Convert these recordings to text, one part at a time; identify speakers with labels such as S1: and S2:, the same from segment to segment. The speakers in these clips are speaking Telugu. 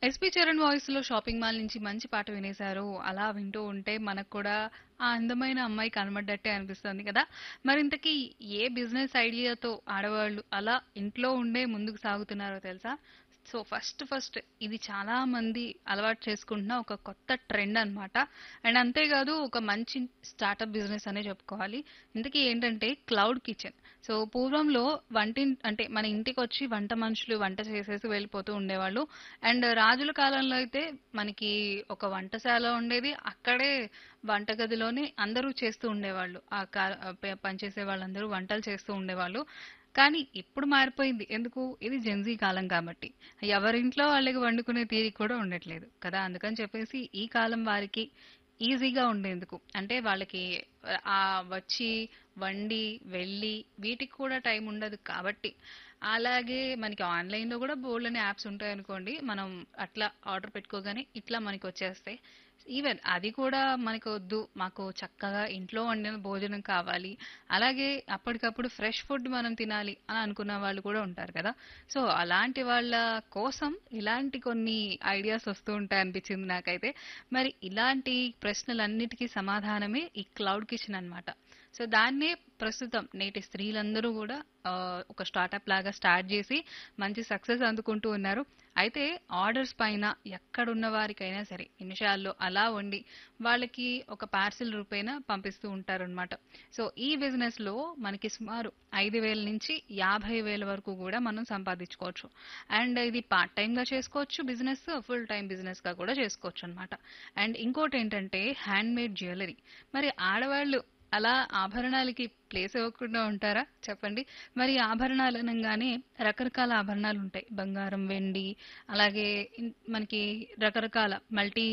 S1: ఎస్పి చరణ్ వాయిస్ లో షాపింగ్ మాల్ నుంచి మంచి పాట వినేశారు అలా వింటూ ఉంటే మనకు కూడా ఆ అందమైన అమ్మాయి కనబడ్డట్టే అనిపిస్తుంది కదా మరి ఇంతకీ ఏ బిజినెస్ ఐడియాతో ఆడవాళ్ళు అలా ఇంట్లో ఉండే ముందుకు సాగుతున్నారో తెలుసా సో ఫస్ట్ ఫస్ట్ ఇది చాలా మంది అలవాటు చేసుకుంటున్న ఒక కొత్త ట్రెండ్ అన్నమాట అండ్ అంతేకాదు ఒక మంచి స్టార్టప్ బిజినెస్ అనే చెప్పుకోవాలి ఇంతకీ ఏంటంటే క్లౌడ్ కిచెన్ సో పూర్వంలో వంటి అంటే మన ఇంటికి వచ్చి వంట మనుషులు వంట చేసేసి వెళ్ళిపోతూ ఉండేవాళ్ళు అండ్ రాజుల కాలంలో అయితే మనకి ఒక వంటశాల ఉండేది అక్కడే వంటగదిలోనే అందరూ చేస్తూ ఉండేవాళ్ళు ఆ కా- ప- పనిచేసే వాళ్ళందరూ వంటలు చేస్తూ ఉండేవాళ్ళు కానీ ఇప్పుడు మారిపోయింది ఎందుకు ఇది జెన్జీ కాలం కాబట్టి ఎవరింట్లో వాళ్ళకి వండుకునే తీరిక కూడా ఉండట్లేదు కదా అందుకని చెప్పేసి ఈ కాలం వారికి ఈజీగా ఉండేందుకు అంటే వాళ్ళకి ఆ వచ్చి వండి వెళ్ళి వీటికి కూడా టైం ఉండదు కాబట్టి అలాగే మనకి ఆన్లైన్లో కూడా బోల్డ్ అనే యాప్స్ ఉంటాయి అనుకోండి మనం అట్లా ఆర్డర్ పెట్టుకోగానే ఇట్లా మనకి వచ్చేస్తాయి ఈవెన్ అది కూడా మనకు వద్దు మాకు చక్కగా ఇంట్లో వండిన భోజనం కావాలి అలాగే అప్పటికప్పుడు ఫ్రెష్ ఫుడ్ మనం తినాలి అని అనుకున్న వాళ్ళు కూడా ఉంటారు కదా సో అలాంటి వాళ్ళ కోసం ఇలాంటి కొన్ని ఐడియాస్ వస్తూ ఉంటాయి అనిపించింది నాకైతే మరి ఇలాంటి ప్రశ్నలన్నిటికీ సమాధానమే ఈ క్లౌడ్ కిచెన్ అన్నమాట సో దాన్నే ప్రస్తుతం నేటి స్త్రీలందరూ కూడా ఆ, ఒక స్టార్టప్ లాగా స్టార్ట్ చేసి మంచి సక్సెస్ అందుకుంటూ ఉన్నారు అయితే ఆర్డర్స్ పైన ఎక్కడున్న వారికైనా సరే నిమిషాల్లో అలా వండి వాళ్ళకి ఒక పార్సిల్ రూపేణ పంపిస్తూ ఉంటారన్నమాట సో ఈ బిజినెస్ లో మనకి సుమారు ఐదు వేల నుంచి యాభై వేల వరకు కూడా మనం సంపాదించుకోవచ్చు అండ్ ఇది పార్ట్ టైం గా చేసుకోవచ్చు బిజినెస్ ఫుల్ టైం బిజినెస్ గా కూడా చేసుకోవచ్చు అన్నమాట అండ్ ఇంకోటి ఏంటంటే హ్యాండ్ మేడ్ జ్యువెలరీ మరి ఆడవాళ్ళు అలా ఆభరణాలకి ప్లేస్ ఇవ్వకుండా ఉంటారా చెప్పండి మరి ఆభరణాలు అనగానే రకరకాల ఆభరణాలు ఉంటాయి బంగారం వెండి అలాగే ఇన్- మనకి రకరకాల మల్టీ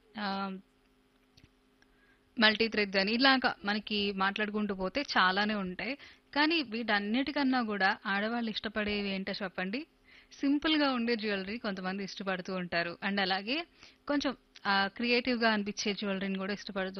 S1: మల్టీ థ్రెడ్స్ అని ఇలాగా మనకి మాట్లాడుకుంటూ పోతే చాలానే ఉంటాయి కానీ వీటన్నిటికన్నా కూడా ఆడవాళ్ళు ఇష్టపడేవి ఏంటో చెప్పండి సింపుల్ గా ఉండే జ్యువెలరీ కొంతమంది ఇష్టపడుతూ ఉంటారు అండ్ అలాగే కొంచెం క్రియేటివ్ గా అనిపించే జ్యువెలరీని కూడా ఇష్టపడుతూ